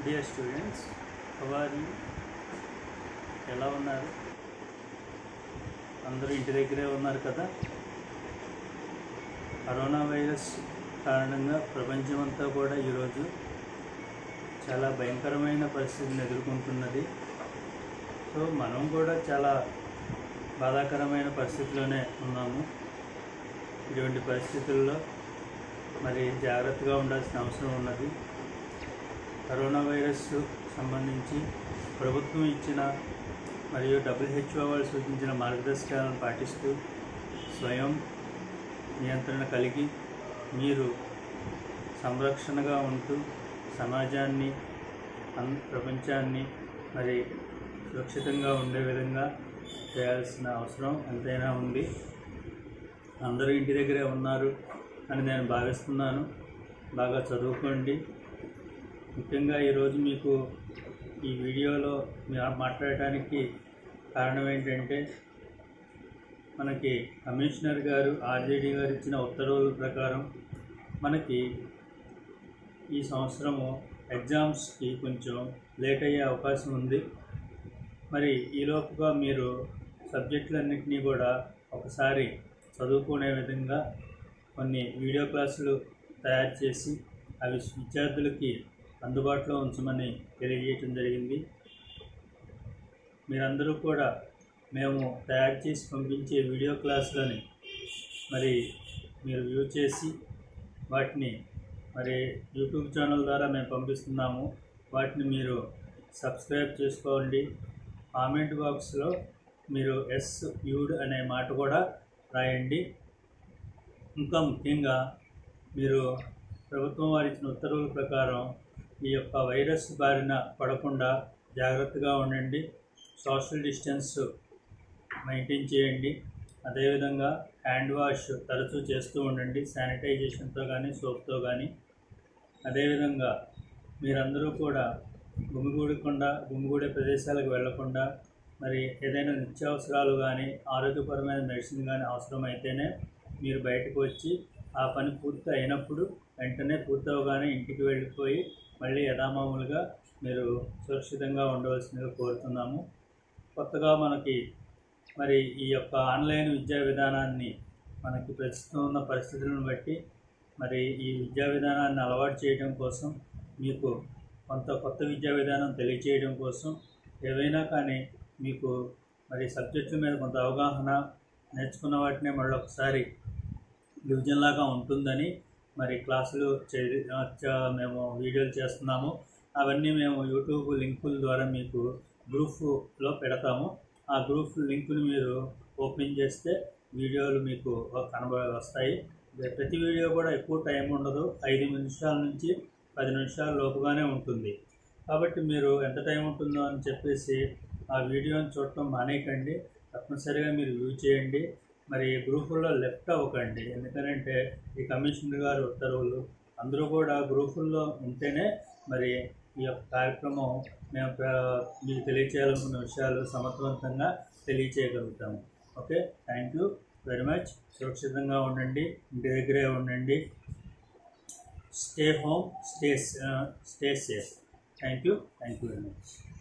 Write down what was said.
dear students హవారి ఎలా ఉన్నారు అందరూ ఇంటి దగ్గరే ఉన్నారు కదా కరోనా వైరస్ కారణంగా ప్రపంచమంతా కూడా ఈరోజు చాలా భయంకరమైన పరిస్థితిని ఎదుర్కొంటున్నది సో మనం కూడా చాలా బాధాకరమైన పరిస్థితిలోనే ఉన్నాము ఇటువంటి పరిస్థితుల్లో మరి జాగ్రత్తగా ఉండాల్సిన అవసరం ఉన్నది కరోనా వైరస్ సంబంధించి ప్రభుత్వం ఇచ్చిన మరియు డబ్ల్యూహెచ్ఓ వాళ్ళు సూచించిన మార్గదర్శకాలను పాటిస్తూ స్వయం నియంత్రణ కలిగి మీరు సంరక్షణగా ఉంటూ సమాజాన్ని అన్ ప్రపంచాన్ని మరి సురక్షితంగా ఉండే విధంగా చేయాల్సిన అవసరం ఎంతైనా ఉంది అందరూ ఇంటి దగ్గరే ఉన్నారు అని నేను భావిస్తున్నాను బాగా చదువుకోండి ముఖ్యంగా ఈరోజు మీకు ఈ వీడియోలో మా- మాట్లాడటానికి కారణం ఏంటంటే మనకి కమిషనర్ గారు ఆర్జేడీ గారు ఇచ్చిన ఉత్తర్వుల ప్రకారం మనకి ఈ సంవత్సరము ఎగ్జామ్స్కి కొంచెం లేట్ అయ్యే అవకాశం ఉంది మరి ఈలోపుగా మీరు సబ్జెక్టులన్నింటినీ కూడా ఒకసారి చదువుకునే విధంగా కొన్ని వీడియో క్లాసులు తయారు చేసి అవి విద్యార్థులకి అందుబాటులో ఉంచమని తెలియజేయటం జరిగింది మీరందరూ కూడా మేము తయారు చేసి పంపించే వీడియో క్లాసులని మరి మీరు వ్యూ చేసి వాటిని మరి యూట్యూబ్ ఛానల్ ద్వారా మేము పంపిస్తున్నాము వాటిని మీరు సబ్స్క్రైబ్ చేసుకోండి కామెంట్ బాక్స్లో మీరు ఎస్ యూడ్ అనే మాట కూడా రాయండి ఇంకా ముఖ్యంగా మీరు ప్రభుత్వం వారు ఇచ్చిన ఉత్తర్వుల ప్రకారం ఈ యొక్క వైరస్ బారిన పడకుండా జాగ్రత్తగా ఉండండి సోషల్ డిస్టెన్స్ మెయింటైన్ చేయండి అదేవిధంగా హ్యాండ్ వాష్ తరచూ చేస్తూ ఉండండి శానిటైజేషన్తో కానీ సోప్తో కానీ అదేవిధంగా మీరందరూ కూడా గుమిగూడకుండా గుమిగూడే ప్రదేశాలకు వెళ్లకుండా మరి ఏదైనా నిత్యావసరాలు కానీ ఆరోగ్యపరమైన మెడిసిన్ కానీ అవసరమైతేనే మీరు బయటకు వచ్చి ఆ పని పూర్తి అయినప్పుడు వెంటనే పూర్తవగానే ఇంటికి వెళ్ళిపోయి మళ్ళీ యథామామూలుగా మీరు సురక్షితంగా ఉండవలసిందిగా కోరుతున్నాము కొత్తగా మనకి మరి ఈ యొక్క ఆన్లైన్ విద్యా విధానాన్ని మనకి ప్రస్తుతం ఉన్న పరిస్థితులను బట్టి మరి ఈ విద్యా విధానాన్ని అలవాటు చేయడం కోసం మీకు కొంత కొత్త విద్యా విధానం తెలియచేయడం కోసం ఏవైనా కానీ మీకు మరి సబ్జెక్టుల మీద కొంత అవగాహన నేర్చుకున్న వాటినే మళ్ళీ ఒకసారి డివిజన్ లాగా ఉంటుందని మరి క్లాసులు చే చ- మేము వీడియోలు చేస్తున్నాము అవన్నీ మేము యూట్యూబ్ లింకుల ద్వారా మీకు గ్రూప్లో పెడతాము ఆ గ్రూప్ లింకుని మీరు ఓపెన్ చేస్తే వీడియోలు మీకు కనబ వస్తాయి ప్రతి వీడియో కూడా ఎక్కువ టైం ఉండదు ఐదు నిమిషాల నుంచి పది నిమిషాల లోపుగానే ఉంటుంది కాబట్టి మీరు ఎంత టైం ఉంటుందో అని చెప్పేసి ఆ వీడియోని చూడటం మానేయకండి తప్పనిసరిగా మీరు వ్యూ చేయండి మరి గ్రూపుల్లో లెఫ్ట్ అవ్వకండి ఎందుకంటే ఈ కమిషనర్ గారు ఉత్తర్వులు అందరూ కూడా గ్రూపుల్లో ఉంటేనే మరి ఈ యొక్క కార్యక్రమం మేము ప్ర- మీకు తెలియచేయాలనుకున్న విషయాలు సమర్థవంతంగా తెలియచేయగలుగుతాము okay thank you very much సురక్షితంగా ఉండండి ఇంటి దగ్గరే ఉండండి stay home stay stay safe thank you thank you very much